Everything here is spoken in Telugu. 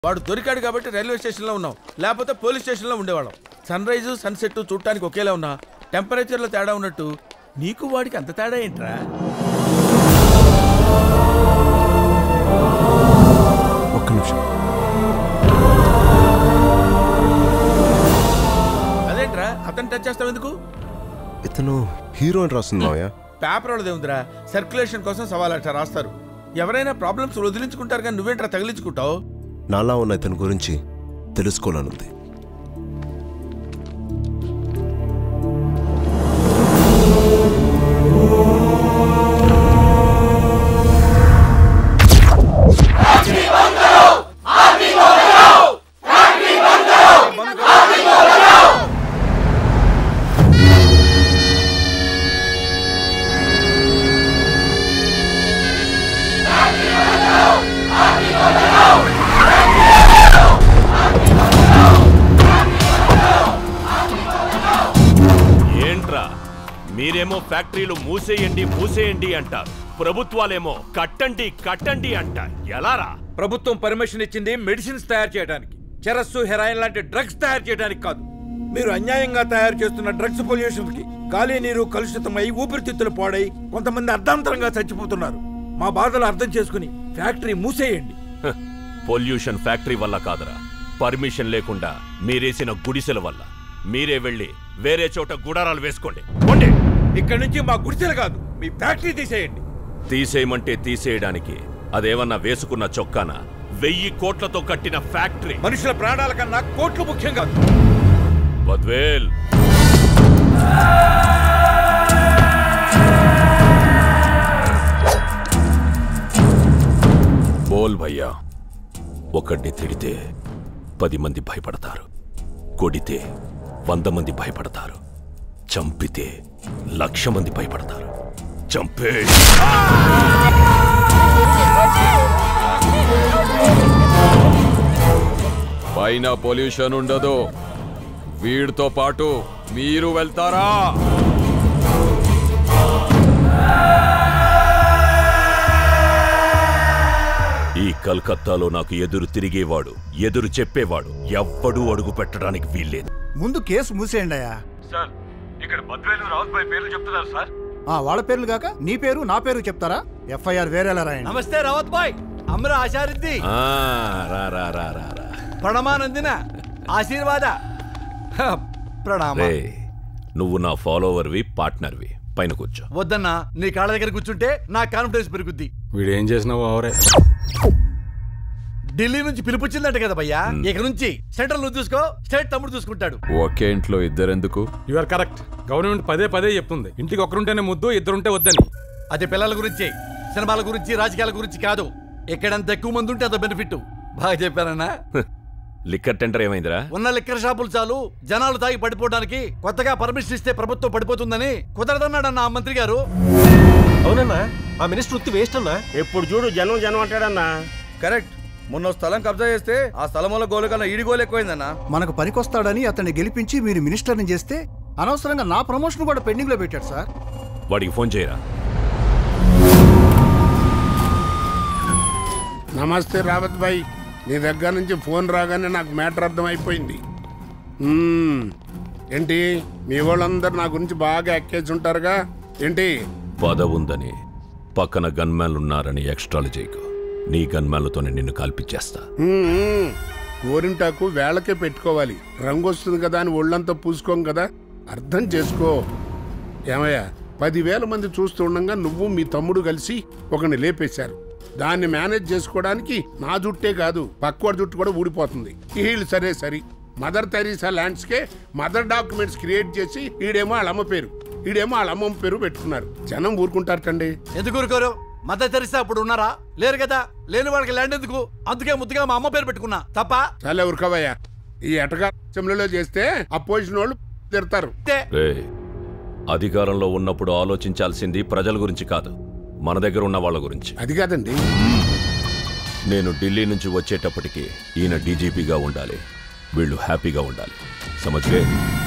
వాడు దొరికాడు కాబట్టి రైల్వే స్టేషన్లో ఉన్నాం లేకపోతే పోలీస్ స్టేషన్లో ఉండేవాళ్ళం సన్ రైజ్ సన్సెట్ చూడటానికి ఒకేలా ఉన్నా టెంపరేచర్లో తేడా ఉన్నట్టు నీకు వాడికి అంత తేడా ఏంట్రా ఒక్క నిమిషం అదేంట్రా అతను టచ్ చేస్తావు ఎందుకు ఇతను హీరో అని రాస్తుంది మావయ్య పేపర్ వాళ్ళది ఉందిరా సర్క్యులేషన్ కోసం సవాల్ అట్లా రాస్తారు ఎవరైనా ప్రాబ్లమ్స్ వదిలించుకుంటారు కానీ నువ్వేంట్రా తగిలించుకుంటావు నాలా ఉన్న ఇతని గురించి తెలుసుకోవాలనుంది ఏంట్రా మీరేమో ఫ్యాక్టరీలు మూసేయండి మూసేయండి అంటారు ప్రభుత్వాలేమో కట్టండి కట్టండి అంట ఎలారా ప్రభుత్వం పర్మిషన్ ఇచ్చింది మెడిసిన్స్ తయారు చేయడానికి చెరస్సు హెరాయిన్ లాంటి డ్రగ్స్ తయారు చేయడానికి కాదు మీరు అన్యాయంగా తయారు చేస్తున్న డ్రగ్స్ పొల్యూషన్ కి గాలి నీరు కలుషితమై ఊపిరితిత్తులు పాడై కొంతమంది అర్ధాంతరంగా చచ్చిపోతున్నారు మా బాధలు అర్థం చేసుకుని ఫ్యాక్టరీ మూసేయండి హ, పొల్యూషన్ ఫ్యాక్టరీ వల్ల కాదురా పర్మిషన్ లేకుండా మీరేసిన గుడిసెల వల్ల మీరే వెళ్ళి వేరే చోట గుడారాలు వేసుకోండి పోండి. ఇక్కడి నుంచి మా గుడిసెలు కాదు మీ ఫ్యాక్టరీ తీసేయండి తీసేయమంటే తీసేయడానికి అదేమన్నా వేసుకున్న చొక్కాన వెయ్యి కోట్లతో కట్టిన ఫ్యాక్టరీ మనుషుల ప్రాణాల కన్నా కోట్లు ముఖ్యం కాదు బద్వేల్ బోల్ భయ్యా ఒకడిని తిడితే పది మంది భయపడతారు కొడితే వంద మంది భయపడతారు చంపితే లక్ష మంది భయపడతారు చంపే పైన పొల్యూషన్ ఉండదు వీడితో పాటు మీరు వెళ్తారా ఈ కల్కత్తాలో నాకు ఎదురు తిరిగేవాడు ఎదురు చెప్పేవాడు ఎవ్వడూ అడుగు పెట్టడానికి వీల్లేదు ముందు కేసు మూసేయండి అయ్యా సార్ ఇక్కడ బద్వేలు రావుబాయ్ పేర్లు చెప్తున్నారు సార్ ఆ వాళ్ళ పేర్లు కాక నీ పేరు నా పేరు చెప్తారా ఎఫ్ఐఆర్ వేరేలా రాయండి నమస్తే రావత్ బాయ్ అమ్ర ఆశారిద్ది ఆ, రా రా రా రా రా ప్రణమానందిన ఆశీర్వాద హ, ప్రణామ రే నువ్వు నా ఫాలోవర్వి పార్ట్నర్వి పైన కూర్చో వద్దన్నా నీ కాళ్ళ దగ్గర కూర్చుంటే నా కాన్ఫిడెన్స్ పెరుగుద్ది వీడేం చేసినావు అవరే ఢిల్లీ నుంచి పిలుపుచ్చిందంట కదా భయ్యా ఇక నుంచి సెంట్రల్ నువ్వు చూసుకో స్టేట్ తమ్ముడు చూసుకుంటాడు ఒకే ఇంట్లో ఇద్దరెందుకు యు ఆర్ కరెక్ట్ గవర్నమెంట్ పదే పదే చెప్తుంది ఇంటికి ఒకరుంటేనే ముద్దు ఇద్దరుంటే వద్దని అది పిల్లల గురించి సినిమాల గురించి రాజకీయాల గురించి కాదు ఎక్కడంత ఎక్కువ మంది ఉంటే అంత బెనిఫిట్ బాగా చెప్పానన్నా లిక్కర్ టెండర్ ఏమైందిరా ఉన్న లిక్కర్ షాపులు చాలు జనాలు తాగి పడిపోవడానికి కొత్తగా పర్మిషన్ ఇస్తే ప్రభుత్వం పడిపోతుందని కుదరదన్నాడన్న ఆ మంత్రి గారు అవునన్నా ఆ మినిస్టర్ వృత్తి వేస్ట్ అన్నా ఎప్పుడు చూడు జనం జనం అంటాడన్నా కరెక్ట్ మొన్న స్థలం కబ్జా చేస్తే ఆ స్థలం వల్ల గోలు కన్నా ఈడి గోలు ఎక్కువైందన్నా మనకు పనికొస్తాడని అతన్ని గెలిపించి మీరు మినిస్టర్ని చేస్తే అనవసరంగా నా ప్రమోషన్ కూడా పెండింగ్ లో పెట్టాడు సార్ వాడికి ఫోన్ చేయరా నమస్తే రావత్ భాయ్ నీ దగ్గర నుంచి ఫోన్ రాగానే నాకు మ్యాటర్ అర్థమైపోయింది మ్మ్. ఏంటి మీ వాళ్ళందరూ నా గురించి బాగా ఎక్కేసి ఉంటారుగా ఏంటి పదవుందని పక్కన గన్మ్యాన్లు ఉన్నారని ఎక్స్ట్రాలు చేయకు నీ గన్మ్యాన్లతోనే నిన్ను కాల్పించేస్తా మ్మ్. గోరింటాకు వేళకే పెట్టుకోవాలి రంగు వస్తుంది కదా అని ఒళ్ళంతా పూసుకోం కదా అర్థం చేసుకో ఏమయ్యా పదివేల మంది చూస్తుండగా నువ్వు మీ తమ్ముడు కలిసి ఒకని లేపేశారు దాన్ని మేనేజ్ చేసుకోవడానికి నా జుట్టే కాదు పక్కవాడి జుట్టు కూడా ఊడిపోతుంది వీళ్ళు సరే సరి మదర్ తెరీసా ల్యాండ్స్కే మదర్ డాక్యుమెంట్స్ క్రియేట్ చేసి ఈడేమో వాళ్ళ అమ్మ పేరు ఈడేమో వాళ్ళ అమ్మమ్మ పేరు పెట్టుకున్నారు జనం ఊరుకుంటారటండి ఎందుకు ఊరుకోరు మద్దతు తెరిస్తే అప్పుడు ఉన్నారా లేరు కదా లేని వాళ్ళకి ల్యాండ్ ఎందుకు అందుకే ముద్దుగా మా అమ్మ పేరు పెట్టుకున్నా తప్ప చాలా ఊరుకోవయ్యా ఈ ఎటకాలో చేస్తే అపోజిషన్ వాళ్ళు తిడతారు రే అధికారంలో ఉన్నప్పుడు ఆలోచించాల్సింది ప్రజల గురించి కాదు మన దగ్గర ఉన్న వాళ్ళ గురించి అది కాదండి నేను ఢిల్లీ నుంచి వచ్చేటప్పటికి ఈయన డీజీపీగా ఉండాలి వీళ్ళు హ్యాపీగా ఉండాలి సమజ్లే